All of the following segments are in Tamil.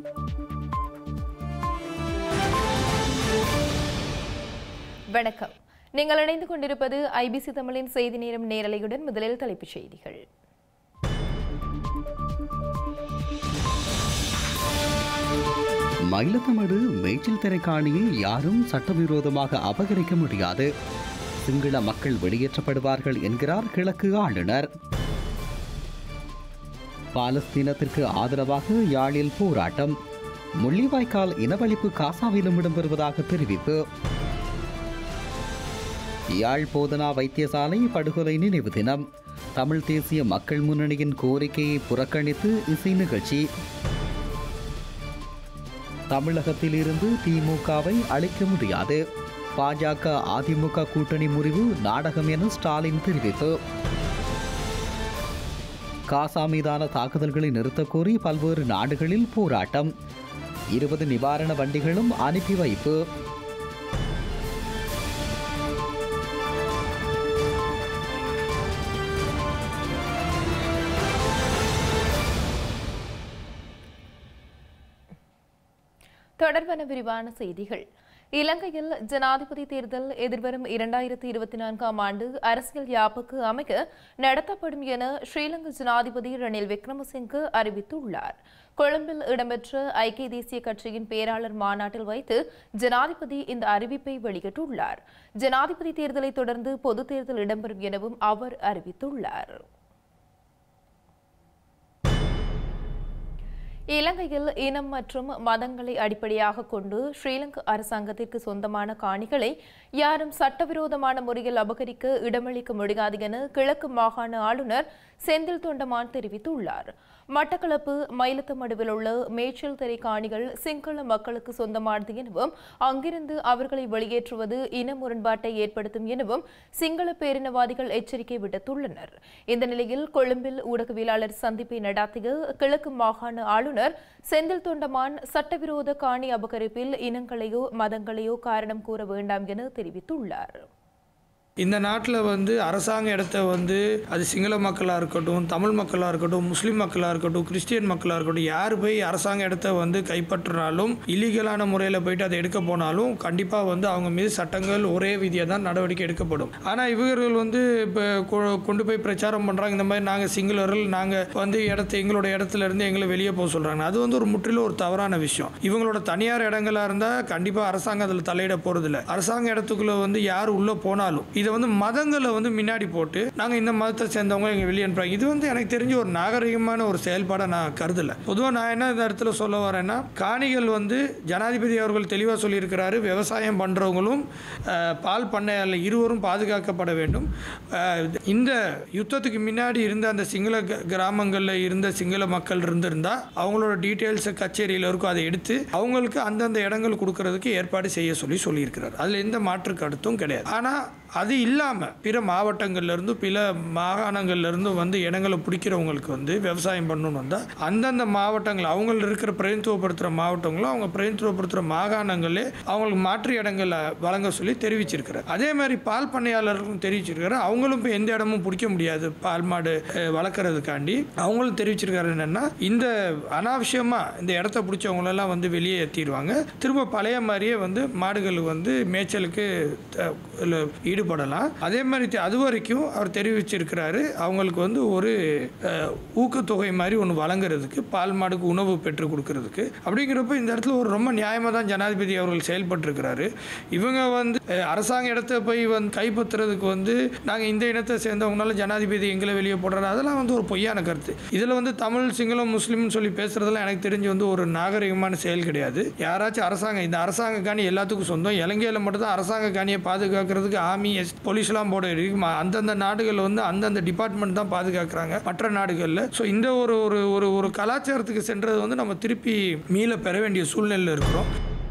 வணக்கம் நீங்கள் இணைந்து கொண்டிருப்பது ஐபிசி தமிழின் செய்தி நேரம் நேரலையுடன் முதலில் தலைப்புச் செய்திகள் மயிலத்தமடு மேய்ச்சல் திரைக்காணியை யாரும் சட்டவிரோதமாக அபகரிக்க முடியாது சிங்கள மக்கள் வெளியேற்றப்படுவார்கள் என்கிறார் கிழக்கு ஆளுநர் பாலஸ்தீனத்திற்கு ஆதரவாக யாழில் போராட்டம் முள்ளிவாய்க்கால் இனவழிப்பு காசாவிலும் இடம்பெறுவதாக தெரிவிப்பு யாழ் போதனா வைத்தியசாலை படுகொலை நினைவு தினம் தமிழ் தேசிய மக்கள் முன்னணியின் கோரிக்கையை புறக்கணித்து இசை நிகழ்ச்சி தமிழகத்தில் இருந்து திமுகவை அழிக்க முடியாது பாஜக அதிமுக கூட்டணி முறிவு நாடகம் என ஸ்டாலின் தெரிவிப்பு காசா மீதான தாக்குதல்களை நிறுத்தக் கோரி பல்வேறு நாடுகளில் போராட்டம் இருபது நிவாரண வண்டிகளும் அனுப்பி வைப்பு தொடர்பான விரிவான செய்திகள் இலங்கையில் ஜனாதிபதி தேர்தல் எதிர்வரும் இரண்டாயிரத்தி இருபத்தி நான்காம் ஆண்டு அரசியல் யாப்புக்கு அமைக்க நடத்தப்படும் என ஸ்ரீலங்கா ஜனாதிபதி ரணில் விக்ரமசிங்கே அறிவித்துள்ளார் கொழும்பில் இடம்பெற்ற ஐக்கிய தேசிய கட்சியின் பேராளர் மாநாட்டில் வைத்து ஜனாதிபதி இந்த அறிவிப்பை வெளியிட்டுள்ளார் ஜனாதிபதி தேர்தலை தொடர்ந்து பொதுத் தேர்தல் இடம்பெறும் எனவும் அவர் அறிவித்துள்ளார் இலங்கையில் இனம் மற்றும் மதங்களை அடிப்படையாக கொண்டு ஸ்ரீலங்கா அரசாங்கத்திற்கு சொந்தமான காணிகளை யாரும் சட்டவிரோதமான முறையில் அபகரிக்க இடமளிக்க முடியாது என கிழக்கு மாகாண ஆளுநர் செந்தில் தொண்டமான் தெரிவித்துள்ளார் மட்டக்களப்பு மயிலத்தமடுவில் உள்ள மேய்ச்சல் திரை காணிகள் சிங்கள மக்களுக்கு சொந்தமானது எனவும் அங்கிருந்து அவர்களை வெளியேற்றுவது இன முரண்பாட்டை ஏற்படுத்தும் எனவும் சிங்கள பேரினவாதிகள் எச்சரிக்கை விடுத்துள்ளனர் இந்த நிலையில் கொழும்பில் ஊடகவியலாளர் சந்திப்பை நடத்திய கிழக்கு மாகாண ஆளுநர் செந்தில் தொண்டமான் சட்டவிரோத காணி அபகரிப்பில் இனங்களையோ மதங்களையோ காரணம் கூற வேண்டாம் என தெரிவித்துள்ளார் இந்த நாட்டில் வந்து அரசாங்க இடத்த வந்து அது சிங்கள மக்களாக இருக்கட்டும் தமிழ் மக்களாக இருக்கட்டும் முஸ்லீம் மக்களாக இருக்கட்டும் கிறிஸ்டியன் மக்களாக இருக்கட்டும் யார் போய் அரசாங்க இடத்த வந்து கைப்பற்றினாலும் இல்லீகலான முறையில் போயிட்டு அதை எடுக்க போனாலும் கண்டிப்பாக வந்து அவங்க மீது சட்டங்கள் ஒரே விதியாக தான் நடவடிக்கை எடுக்கப்படும் ஆனால் இவர்கள் வந்து இப்போ கொண்டு போய் பிரச்சாரம் பண்ணுறாங்க இந்த மாதிரி நாங்கள் சிங்களர்கள் நாங்கள் வந்து இடத்த எங்களோட இடத்துல இருந்து எங்களை வெளியே போக சொல்கிறாங்க அது வந்து ஒரு முற்றிலும் ஒரு தவறான விஷயம் இவங்களோட தனியார் இடங்களாக இருந்தால் கண்டிப்பாக அரசாங்கம் அதில் தலையிட போகிறதில்ல அரசாங்க இடத்துக்குள்ளே வந்து யார் உள்ளே போனாலும் இதை வந்து மதங்களை வந்து முன்னாடி போட்டு நாங்கள் இந்த மதத்தை சேர்ந்தவங்க எங்கள் வெளியே அனுப்புறாங்க இது வந்து எனக்கு தெரிஞ்ச ஒரு நாகரிகமான ஒரு செயல்பாடை நான் கருதலை பொதுவாக நான் என்ன இந்த இடத்துல சொல்ல வரேன்னா காணிகள் வந்து ஜனாதிபதி அவர்கள் தெளிவாக சொல்லியிருக்கிறாரு விவசாயம் பண்ணுறவங்களும் பால் பண்ணையாளர் இருவரும் பாதுகாக்கப்பட வேண்டும் அஹ், இந்த யுத்தத்துக்கு முன்னாடி இருந்த அந்த சிங்கள க- கிராமங்களில் இருந்த சிங்கள மக்கள் இருந்திருந்தா அவங்களோட டீட்டெயில்ஸ் கச்சேரியில் இருக்கும் அதை எடுத்து அவங்களுக்கு அந்தந்த இடங்கள் கொடுக்கறதுக்கு ஏற்பாடு செய்ய சொல்லி சொல்லியிருக்கிறார் அதில் எந்த மாற்று கருத்தும் கிடையாது ஆனால் அது இல்லாமல் பிற மாவட்டங்கள்ல இருந்து பிற மாகாணங்கள்ல இருந்து வந்து இடங்களை பிடிக்கிறவங்களுக்கு வந்து விவசாயம் பண்ணணும்னு வந்தால் அந்தந்த மாவட்டங்கள் அவங்க இருக்கிற பிரதிநிதித்துவப்படுத்துகிற மாவட்டங்களும் அவங்க பிரதிநிதித்துவப்படுத்துகிற மாகாணங்களே அவங்களுக்கு மாற்று இடங்களை வழங்க சொல்லி தெரிவிச்சிருக்கிறார் அதே மாதிரி பால் பண்ணையாளருக்கும் தெரிவிச்சிருக்காரு அவங்களும் இப்போ எந்த இடமும் பிடிக்க முடியாது பால் மாடு அஹ், வளர்க்குறதுக்காண்டி அவங்களும் தெரிவிச்சிருக்காரு என்னென்னா இந்த அனாவசியமாக இந்த இடத்த பிடிச்சவங்களெல்லாம் வந்து வெளியே ஏற்றிடுவாங்க திரும்ப பழைய மாதிரியே வந்து மாடுகள் வந்து மேய்ச்சலுக்கு அஹ், இதுல ஈடுபடலாம் அதே மாதிரி தெ- அது வரைக்கும் அவர் தெரிவிச்சிருக்கிறாரு அவங்களுக்கு வந்து ஒரு அஹ், ஊக்கத்தொகை மாதிரி ஒன்று வழங்குறதுக்கு பால் மாடுக்கு உணவு பெற்று கொடுக்கறதுக்கு அப்படிங்கிறப்ப இந்த இடத்துல ஒரு ரொம்ப நியாயமாக தான் ஜனாதிபதி அவர்கள் செயல்பட்டிருக்கிறாரு இவங்க வந்து அஹ், அரசாங்க இடத்த போய் வந்து கைப்பற்றுறதுக்கு வந்து நாங்கள் இந்த இனத்தை சேர்ந்தவங்களால ஜனாதிபதி எங்களை வெளியே போடுறாரு அதெல்லாம் வந்து ஒரு பொய்யான கருத்து இதில் வந்து தமிழ் சிங்களம் முஸ்லீம்னு சொல்லி பேசுறதெல்லாம் எனக்கு தெரிஞ்சு வந்து ஒரு நாகரிகமான செயல் கிடையாது யாராச்சும் அரசாங்கம் இந்த அரசாங்க காணி எல்லாத்துக்கும் சொந்தம் இலங்கையில் மட்டும்தான் அரசாங்க காணியை பாதுகாக்கிறதுக்கு ஆர்மி எஸ் போலீஸ்லாம் போட இருக்கு ம- அந்தந்த நாடுகள் வந்து அந்தந்த டிபார்ட்மெண்ட் தான் பாதுகாக்கிறாங்க மற்ற நாடுகளில் ஸோ இந்த ஒரு ஒரு ஒரு ஒரு கலாச்சாரத்துக்கு சென்றது வந்து நம்ம திருப்பி மீள பெற வேண்டிய சூழ்நிலையில் இருக்கிறோம்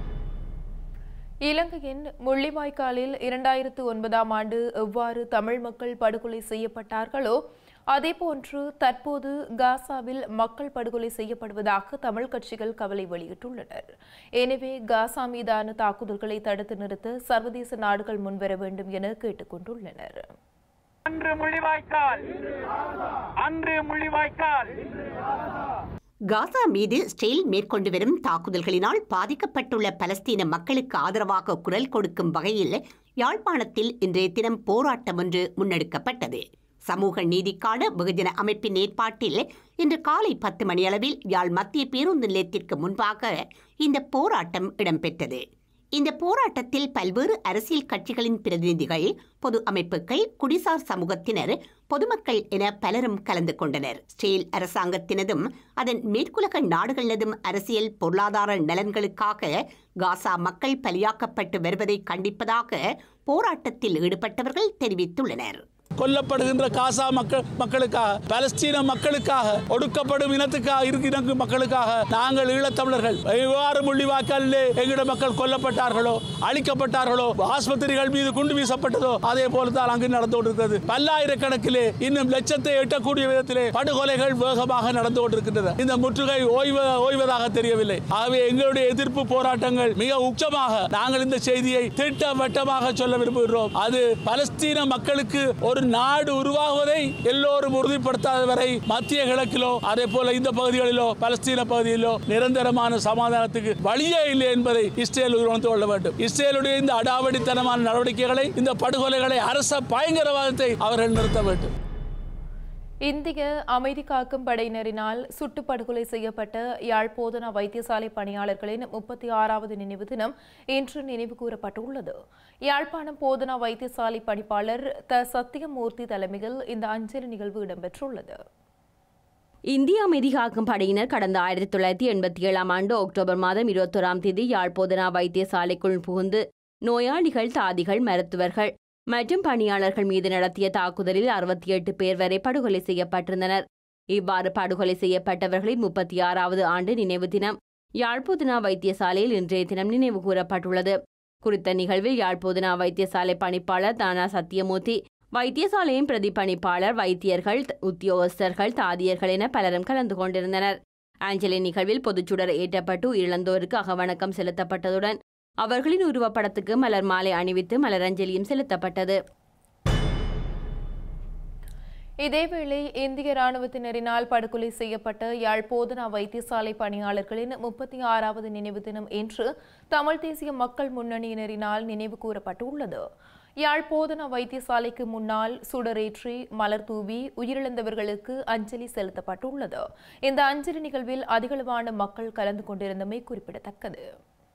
இலங்கையின் முள்ளிவாய்க்காலில் இரண்டாயிரத்து ஒன்பதாம் ஆண்டு எவ்வாறு தமிழ் மக்கள் படுகொலை செய்யப்பட்டார்களோ அதேபோன்று தற்போது காசாவில் மக்கள் படுகொலை செய்யப்படுவதாக தமிழ் கட்சிகள் கவலை வெளியிட்டுள்ளனர் எனவே காசா மீதான தாக்குதல்களை தடுத்து நிறுத்த சர்வதேச நாடுகள் முன்வர வேண்டும் என கேட்டுக் கொண்டுள்ளனர் அன்று முள்ளிவாய்க்கால் அன்று முள்ளிவாய்க்கால் காசா மீது ஸ்டெயில் மேற்கொண்டு வரும் தாக்குதல்களினால் பாதிக்கப்பட்டுள்ள பலஸ்தீன மக்களுக்கு ஆதரவாக குரல் கொடுக்கும் வகையில் யாழ்ப்பாணத்தில் இன்றைய தினம் போராட்டம் ஒன்று முன்னெடுக்கப்பட்டது சமூக நீதிக்கான வெகுஜன அமைப்பின் ஏற்பாட்டில் இன்று காலை பத்து மணியளவில் யாழ் மத்திய பேருந்து நிலையத்திற்கு முன்பாக இந்த போராட்டம் இடம்பெற்றது இந்த போராட்டத்தில் பல்வேறு அரசியல் கட்சிகளின் பிரதிநிதிகள் பொது அமைப்புகள் குடிசார் சமூகத்தினர் பொதுமக்கள் என பலரும் கலந்து கொண்டனர் ஸ்டேல் அரசாங்கத்தினதும் அதன் மேற்குலக நாடுகளினதும் அரசியல் பொருளாதார நலன்களுக்காக காசா மக்கள் பலியாக்கப்பட்டு வருவதை கண்டிப்பதாக போராட்டத்தில் ஈடுபட்டவர்கள் தெரிவித்துள்ளனர் கொல்லப்படுகின்ற காசா மக்கள் மக்களுக்காக பலஸ்தீன மக்களுக்காக ஒடுக்கப்படும் இனத்துக்காக இருக்கிற மக்களுக்காக நாங்கள் ஈழத்தமிழர்கள் எவ்வாறு முள்ளிவாய்க்காலிலே எங்களிட மக்கள் கொல்லப்பட்டார்களோ அழிக்கப்பட்டார்களோ ஆஸ்பத்திரிகள் மீது குண்டு வீசப்பட்டதோ அதே போல தான் அங்கு நடந்து கொண்டிருக்கிறது பல்லாயிரக்கணக்கிலே இன்னும் லட்சத்தை எட்டக்கூடிய விதத்திலே படுகொலைகள் வேகமாக நடந்து கொண்டிருக்கின்றன இந்த முற்றுகை ஓய்வு ஓய்வதாக தெரியவில்லை ஆகவே எங்களுடைய எதிர்ப்பு போராட்டங்கள் மிக உச்சமாக நாங்கள் இந்த செய்தியை திட்டவட்டமாக சொல்ல விரும்புகிறோம் அது பலஸ்தீன மக்களுக்கு ஒரு நாடு உருவாகுவதை எல்லோரும் உறுதிப்படுத்தாத வரை மத்திய கிழக்கிலோ அதே போல இந்த பகுதிகளிலோ பலஸ்தீன பகுதியிலோ நிரந்தரமான சமாதானத்துக்கு வழியே இல்லை என்பதை இஸ்ரேல் உணர்ந்து கொள்ள வேண்டும் இஸ்ரேலுடைய இந்த அடாவடித்தனமான நடவடிக்கைகளை இந்த படுகொலைகளை அரச பயங்கரவாதத்தை அவர்கள் நிறுத்த வேண்டும் இந்திய அமைதி காக்கும் படையினரினால் சுட்டு படுகொலை செய்யப்பட்ட யாழ் போதனா வைத்தியசாலை பணியாளர்களின் முப்பத்தி ஆறாவது நினைவு தினம் இன்று நினைவு கூறப்பட்டுள்ளது யாழ்ப்பாணம் போதனா வைத்தியசாலை பணிப்பாளர் த சத்தியமூர்த்தி தலைமையில் இந்த அஞ்சலி நிகழ்வு இடம்பெற்றுள்ளது இந்திய அமைதி காக்கும் படையினர் கடந்த ஆயிரத்தி தொள்ளாயிரத்தி எண்பத்தி ஏழாம் ஆண்டு அக்டோபர் மாதம் இருபத்தோராம் தேதி யாழ் போதனா வைத்தியசாலைக்குள் புகுந்து நோயாளிகள் தாதிகள் மருத்துவர்கள் மற்றும் பணியாளர்கள் மீது நடத்திய தாக்குதலில் அறுபத்தி எட்டு பேர் வரை படுகொலை செய்யப்பட்டிருந்தனர் இவ்வாறு படுகொலை செய்யப்பட்டவர்களின் முப்பத்தி ஆறாவது ஆண்டு நினைவு தினம் யாழ்போதனா வைத்தியசாலையில் இன்றைய தினம் நினைவு கூறப்பட்டுள்ளது குறித்த நிகழ்வில் யாழ்போதனா வைத்தியசாலை பணிப்பாளர் தானா சத்தியமூர்த்தி வைத்தியசாலையின் பிரதி பணிப்பாளர் வைத்தியர்கள் உத்தியோகஸ்தர்கள் தாதியர்கள் என பலரும் கலந்து கொண்டிருந்தனர் ஆஞ்சலி நிகழ்வில் பொதுச்சுடர் ஏற்றப்பட்டு உயிரிழந்தோருக்கு அகவணக்கம் செலுத்தப்பட்டதுடன் அவர்களின் உருவப்படத்துக்கு மலர் மாலை அணிவித்து மலரஞ்சலியும் செலுத்தப்பட்டது இதேவேளை இந்திய ராணுவத்தினரினால் படுகொலை செய்யப்பட்ட யாழ் போதனா வைத்தியசாலை பணியாளர்களின் முப்பத்தி ஆறாவது நினைவு தினம் இன்று தமிழ் தேசிய மக்கள் முன்னணியினரினால் நினைவு கூறப்பட்டுள்ளது யாழ் போதனா வைத்தியசாலைக்கு முன்னால் சுடரேற்றி மலர் தூவி உயிரிழந்தவர்களுக்கு அஞ்சலி செலுத்தப்பட்டுள்ளது இந்த அஞ்சலி நிகழ்வில் அதிகளவான மக்கள் கலந்து கொண்டிருந்தமை குறிப்பிடத்தக்கது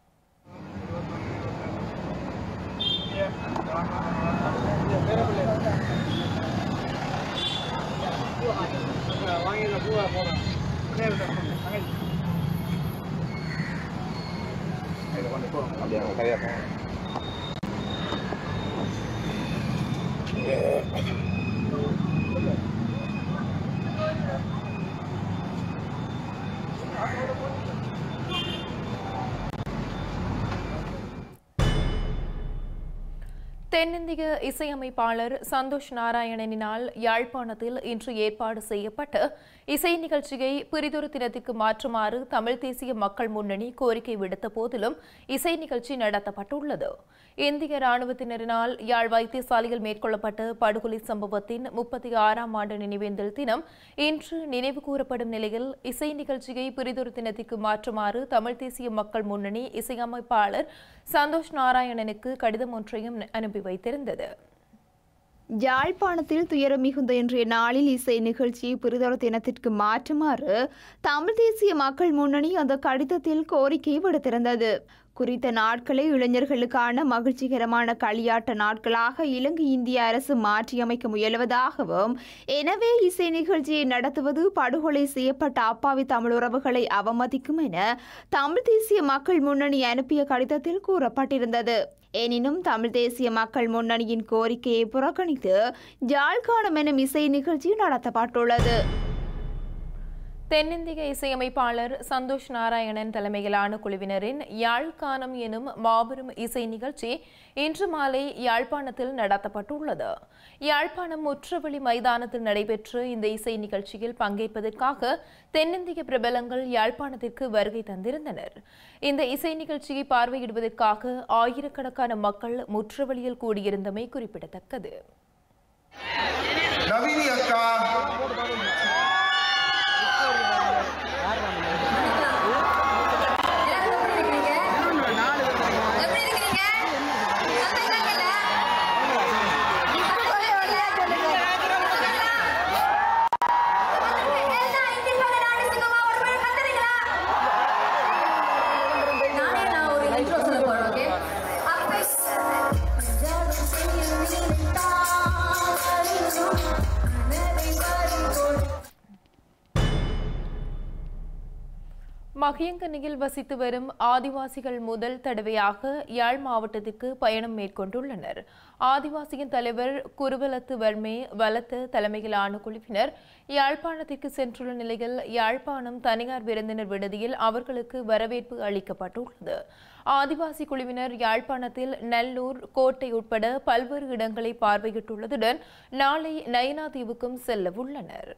தென்னிந்திய இசையமைப்பாளர் சந்தோஷ் நாராயணனினால் யாழ்ப்பாணத்தில் இன்று ஏற்பாடு செய்யப்பட்ட இசை நிகழ்ச்சியை பிரிதொரு தினத்திற்கு மாற்றுமாறு தமிழ் தேசிய மக்கள் முன்னணி கோரிக்கை விடுத்த போதிலும் இசை நிகழ்ச்சி நடத்தப்பட்டுள்ளது இந்திய ராணுவத்தினரினால் யாழ் வைத்தியசாலையில் மேற்கொள்ளப்பட்ட படுகொலை சம்பவத்தின் முப்பத்தி ஆறாம் ஆண்டு நினைவேந்தல் தினம் இன்று நினைவு கூறப்படும் நிலையில் இசை நிகழ்ச்சியை பிரிதொரு தினத்திற்கு மாற்றுமாறு தமிழ் தேசிய மக்கள் முன்னணி இசையமைப்பாளர் சந்தோஷ் நாராயணனுக்கு கடிதம் ஒன்றையும் அனுப்பி வைத்திருந்தது யாழ்ப்பாணத்தில் துயரம் மிகுந்த இன்றைய நாளில் இசை நிகழ்ச்சியை பிரிதொரு தினத்திற்கு மாற்றுமாறு தமிழ் தேசிய மக்கள் முன்னணி அந்த கடிதத்தில் கோரிக்கை விடுத்திருந்தது குறித்த நாட்களை இளைஞர்களுக்கான மகிழ்ச்சிகரமான களியாட்ட நாட்களாக இலங்கை இந்திய அரசு மாற்றியமைக்க முயலுவதாகவும் எனவே இசை நிகழ்ச்சியை நடத்துவது படுகொலை செய்யப்பட்ட அப்பாவி தமிழ் உறவுகளை அவமதிக்கும் என தமிழ் தேசிய மக்கள் முன்னணி அனுப்பிய கடிதத்தில் கூறப்பட்டிருந்தது எனினும் தமிழ் தேசிய மக்கள் முன்னணியின் கோரிக்கையை புறக்கணித்து ஜாழ்காணம் எனும் இசை நிகழ்ச்சி நடத்தப்பட்டுள்ளது தென்னிந்திய இசையமைப்பாளர் சந்தோஷ் நாராயணன் தலைமையிலான குழுவினரின் யாழ்கானம் எனும் மாபெரும் இசை நிகழ்ச்சி இன்று மாலை யாழ்ப்பாணத்தில் நடத்தப்பட்டுள்ளது யாழ்ப்பாணம் முற்றவெளி மைதானத்தில் நடைபெற்ற இந்த இசை நிகழ்ச்சியில் பங்கேற்பதற்காக தென்னிந்திய பிரபலங்கள் யாழ்ப்பாணத்திற்கு வருகை தந்திருந்தனர் இந்த இசை நிகழ்ச்சியை பார்வையிடுவதற்காக ஆயிரக்கணக்கான மக்கள் முற்றவெளியில் கூடியிருந்தமை குறிப்பிடத்தக்கது நவீனி அக்கா மகியங்கனியில் வசித்து வரும் ஆதிவாசிகள் முதல் தடவையாக யாழ் மாவட்டத்திற்கு பயணம் மேற்கொண்டுள்ளனர் ஆதிவாசியின் தலைவர் குருவலத்து வர்மே வலத்து தலைமையிலான குழுவினர் யாழ்ப்பாணத்திற்கு சென்றுள்ள நிலையில் யாழ்ப்பாணம் தனியார் விருந்தினர் விடுதியில் அவர்களுக்கு வரவேற்பு அளிக்கப்பட்டுள்ளது ஆதிவாசி குழுவினர் யாழ்ப்பாணத்தில் நல்லூர் கோட்டை உட்பட பல்வேறு இடங்களை பார்வையிட்டுள்ளதுடன் நாளை நயனா தீவுக்கும் செல்ல உள்ளனர்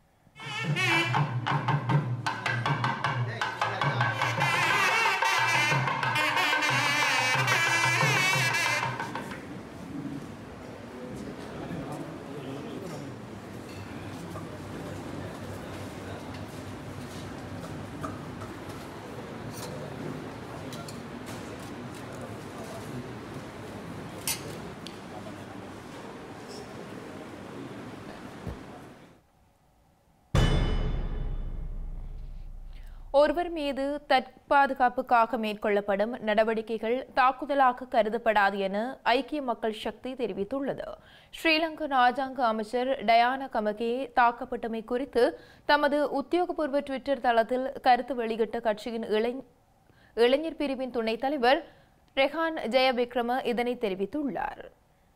ஒருவர் மீது தற்பாதுகாப்புக்காக மேற்கொள்ளப்படும் நடவடிக்கைகள் தாக்குதலாக கருதப்படாது என ஐக்கிய மக்கள் சக்தி தெரிவித்துள்ளது ஸ்ரீலங்கா ராஜாங்க அமைச்சர் டயானா கமகே தாக்கப்பட்டமை குறித்து தமது உத்தியோகபூர்வ டுவிட்டர் தளத்தில் கருத்து வெளியிட்ட கட்சியின் இளைஞ இளைஞர் பிரிவின் துணைத் தலைவர் ரெஹான் ஜெயவிக்ரம இதனை தெரிவித்துள்ளார்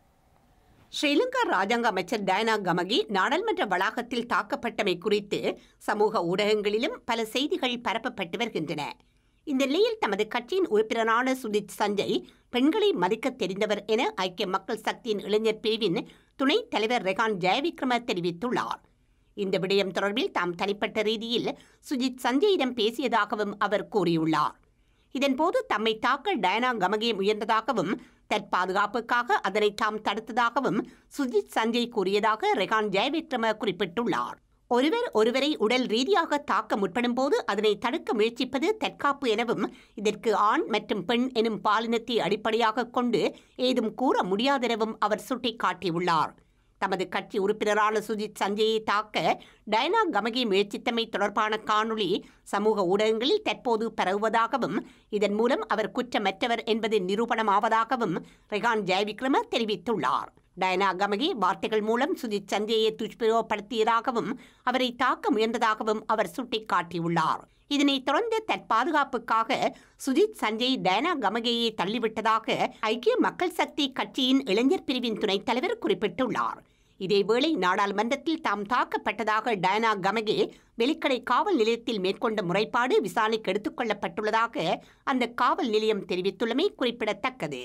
ஸ்ரீலங்கா ராஜாங்க அமைச்சர் டயனா கமகி நாடாளுமன்ற வளாகத்தில் தாக்கப்பட்டமை குறித்து சமூக ஊடகங்களிலும் பல செய்திகள் பரப்பப்பட்டு வருகின்றன இந்த நிலையில் தமது கட்சியின் உறுப்பினரான சுதித் சஞ்சய் பெண்களை மதிக்க தெரிந்தவர் என ஐக்கிய மக்கள் சக்தியின் இளைஞர் பிரிவின் துணைத் தலைவர் ரெகான் ஜெயவிக்ரம தெரிவித்துள்ளார் இந்த விடயம் தொடர்பில் தாம் தனிப்பட்ட ரீதியில் சுஜித் சஞ்சயிடம் பேசியதாகவும் அவர் கூறியுள்ளார் இதன்போது தம்மை தாக்க டயனா கமகே முயன்றதாகவும் தற்பாதுகாப்புக்காக அதனை தாம் தடுத்ததாகவும் சுஜித் சஞ்சய் கூறியதாக ரெகான் ஜெயவிக்ரம குறிப்பிட்டுள்ளார் ஒருவர் ஒருவரை உடல் ரீதியாக தாக்க முற்படும் போது அதனை தடுக்க முயற்சிப்பது தற்காப்பு எனவும் இதற்கு ஆண் மற்றும் பெண் எனும் பாலினத்தை அடிப்படையாக கொண்டு ஏதும் கூற முடியாதெனவும் அவர் சுட்டிக்காட்டியுள்ளார் தமது கட்சி உறுப்பினரான சுஜித் சஞ்சயை தாக்க டயனா கமகி முயற்சித்தமை தொடர்பான காணொளி சமூக ஊடகங்களில் தற்போது பரவுவதாகவும் இதன் மூலம் அவர் குற்றமற்றவர் என்பது நிரூபணமாவதாகவும் ரெகான் ஜெயவிக்ரம தெரிவித்துள்ளார் டயனா கமகி வார்த்தைகள் மூலம் சுஜித் சஞ்சயை துஷ்பிரயோகப்படுத்தியதாகவும் அவரை தாக்க முயன்றதாகவும் அவர் சுட்டிக்காட்டியுள்ளார் இதனைத் தொடர்ந்து தற்பாதுகாப்புக்காக சுஜித் சஞ்சய் டயனா கமகேயை தள்ளிவிட்டதாக ஐக்கிய மக்கள் சக்தி கட்சியின் இளைஞர் பிரிவின் துணைத் தலைவர் குறிப்பிட்டுள்ளார் இதேவேளை நாடாளுமன்றத்தில் தாம் தாக்கப்பட்டதாக டயனா கமகே வெலிக்கடை காவல் நிலையத்தில் மேற்கொண்ட முறைப்பாடு விசாரணைக்கு எடுத்துக் கொள்ளப்பட்டுள்ளதாக அந்த காவல் நிலையம் தெரிவித்துள்ளமை குறிப்பிடத்தக்கது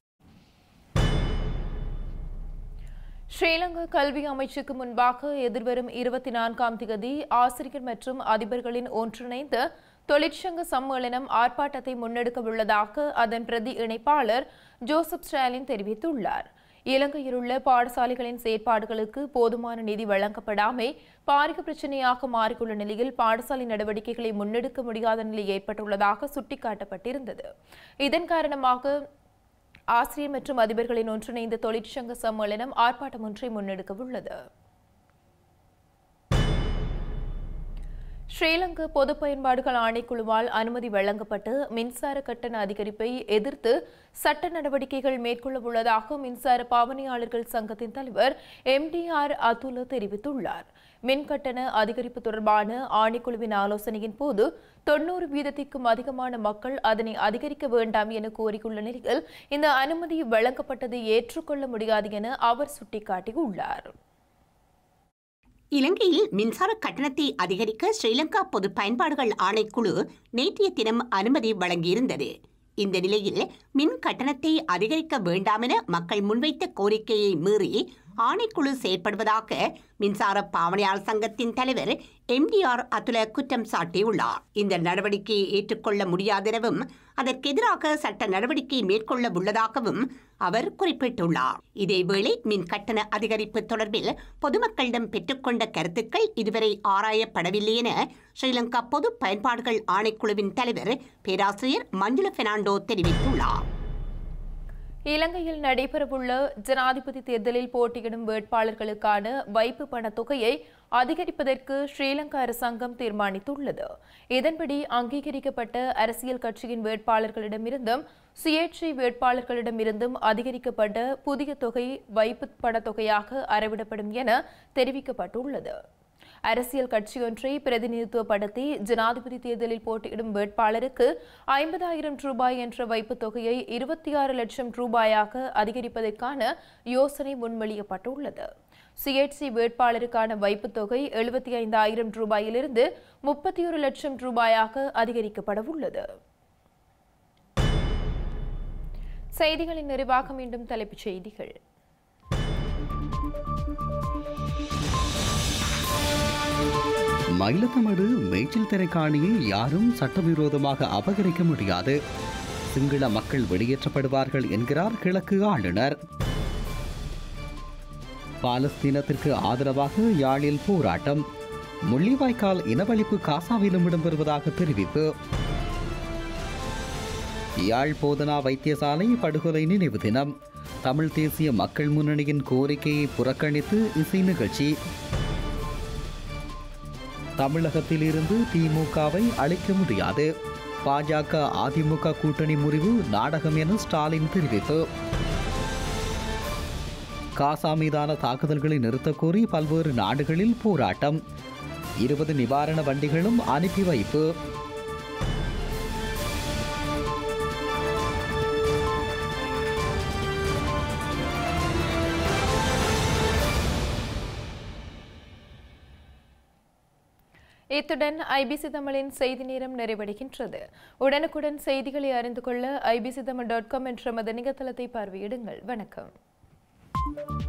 ஸ்ரீலங்கா கல்வி அமைச்சுக்கு முன்பாக எதிர்வரும் இருபத்தி நான்காம் தேதி ஆசிரியர் மற்றும் அதிபர்களின் ஒன்றிணைந்த தொழிற்சங்க சம்மேளனம் ஆர்ப்பாட்டத்தை முன்னெடுக்க உள்ளதாக அதன் பிரதி இணைப்பாளர் ஜோசப் ஸ்டாலின் தெரிவித்துள்ளார் இலங்கையில் உள்ள பாடசாலைகளின் செயற்பாடுகளுக்கு போதுமான நிதி வழங்கப்படாமை பாரிய பிரச்சனையாக மாறியுள்ள நிலையில் பாடசாலை நடவடிக்கைகளை முன்னெடுக்க முடியாத நிலை ஏற்பட்டுள்ளதாக சுட்டிக்காட்டப்பட்டிருந்தது இதன் காரணமாக ஆசிரியர் மற்றும் அதிபர்களின் ஒன்றிணைந்த தொழிற்சங்க சம்மேளனம் ஆர்ப்பாட்டம் ஒன்றை முன்னெடுக்க உள்ளது ஸ்ரீலங்கா பொது பயன்பாடுகள் ஆணைக்குழுவால் அனுமதி வழங்கப்பட்டு மின்சார கட்டண அதிகரிப்பை எதிர்த்து சட்ட நடவடிக்கைகள் மேற்கொள்ள உள்ளதாக மின்சார பாவனையாளர்கள் சங்கத்தின் தலைவர் எம்டிஆர் அதுல தெரிவித்துள்ளார் மின் கட்டண அதிகரிப்பு தொடர்பான ஆணைக்குழுவின் ஆலோசனையின் போது தொன்னூறு வீதத்திற்கும் அதிகமான மக்கள் அதனை அதிகரிக்க வேண்டாம் என கோரியுள்ள நிலையில் இந்த அனுமதி வழங்கப்பட்டது ஏற்றுக்கொள்ள முடியாது என அவர் சுட்டிக்காட்டியுள்ளார் இலங்கையில் மின்சார கட்டணத்தை அதிகரிக்க ஸ்ரீலங்கா பொது பயன்பாடுகள் ஆணைக்குழு நேற்றைய தினம் அனுமதி வழங்கியிருந்தது இந்த நிலையில் மின் கட்டணத்தை அதிகரிக்க வேண்டாமென மக்கள் முன்வைத்த கோரிக்கையை மீறி ஆணைக்குழு செயற்படுவதாக மின்சார பாவனையாளர் சங்கத்தின் தலைவர் எம்டிஆர் அதுல குற்றம் சாட்டியுள்ளார் இந்த நடவடிக்கையை ஏற்றுக்கொள்ள முடியாதெனவும் அதற்கெதிராக சட்ட நடவடிக்கை மேற்கொள்ள உள்ளதாகவும் அவர் குறிப்பிட்டுள்ளார் இதேவேளை மின் கட்டண அதிகரிப்பு தொடர்பில் பொதுமக்களிடம் பெற்றுக்கொண்ட கருத்துக்கள் இதுவரை ஆராயப்படவில்லை என ஸ்ரீலங்கா பொது பயன்பாடுகள் ஆணைக்குழுவின் தலைவர் பேராசிரியர் மஞ்சுள பெர்னாண்டோ தெரிவித்துள்ளார் இலங்கையில் நடைபெறவுள்ள ஜனாதிபதி தேர்தலில் போட்டியிடும் வேட்பாளர்களுக்கான வைப்பு பணத் தொகையை அதிகரிப்பதற்கு ஸ்ரீலங்கா அரசாங்கம் தீர்மானித்துள்ளது இதன்படி அங்கீகரிக்கப்பட்ட அரசியல் கட்சியின் வேட்பாளர்களிடமிருந்தும் சுயேட்சை வேட்பாளர்களிடமிருந்தும் அதிகரிக்கப்பட்ட புதிய தொகை வைப்பு பணத் தொகையாக அறவிடப்படும் என தெரிவிக்கப்பட்டுள்ளது அரசியல் கட்சியொன்றை பிரதிநிதித்துவப்படுத்தி ஜனாதிபதி தேர்தலில் போட்டியிடும் வேட்பாளருக்கு ஐம்பதாயிரம் ரூபாய் என்ற வைப்புத் தொகையை இருபத்தி ஆறு லட்சம் ரூபாயாக அதிகரிப்பதற்கான யோசனை முன்மொழியப்பட்டுள்ளது சுயேட்சை வேட்பாளருக்கான வைப்புத் தொகை எழுபத்தி ஐந்தாயிரம் ரூபாயிலிருந்து முப்பத்தி ஒரு லட்சம் ரூபாயாக அதிகரிக்கப்பட உள்ளது செய்திகளின் நிறைவாக மீண்டும் தலைப்புச் செய்திகள் மயிலத்தமடு மேய்ச்சல் திரைக்காணியை யாரும் சட்டவிரோதமாக அபகரிக்க முடியாது சிங்கள மக்கள் வெளியேற்றப்படுவார்கள் என்கிறார் கிழக்கு ஆளுநர் பாலஸ்தீனத்திற்கு ஆதரவாக யாழில் போராட்டம் முள்ளிவாய்க்கால் இனவழிப்பு காசாவிலும் இடம்பெறுவதாக தெரிவிப்பு யாழ் போதனா வைத்தியசாலை படுகொலை நினைவு தினம் தமிழ் தேசிய மக்கள் முன்னணியின் கோரிக்கையை புறக்கணித்து இசை நிகழ்ச்சி தமிழகத்தில் இருந்து திமுகவை அழிக்க முடியாது பாஜக அதிமுக கூட்டணி முறிவு நாடகம் என ஸ்டாலின் தெரிவிப்பு காசா மீதான தாக்குதல்களை நிறுத்தக் கோரி பல்வேறு நாடுகளில் போராட்டம் இருபது நிவாரண வண்டிகளும் அனுப்பி வைப்பு இத்துடன் ஐபிசி தமிழின் செய்தி நேரம் நிறைவடைகின்றது உடனுக்குடன் செய்திகளை அறிந்து கொள்ள ஐபிசி தமிழ் டாட் காம் என்ற மத இணையதளத்தை பார்வையிடுங்கள் வணக்கம்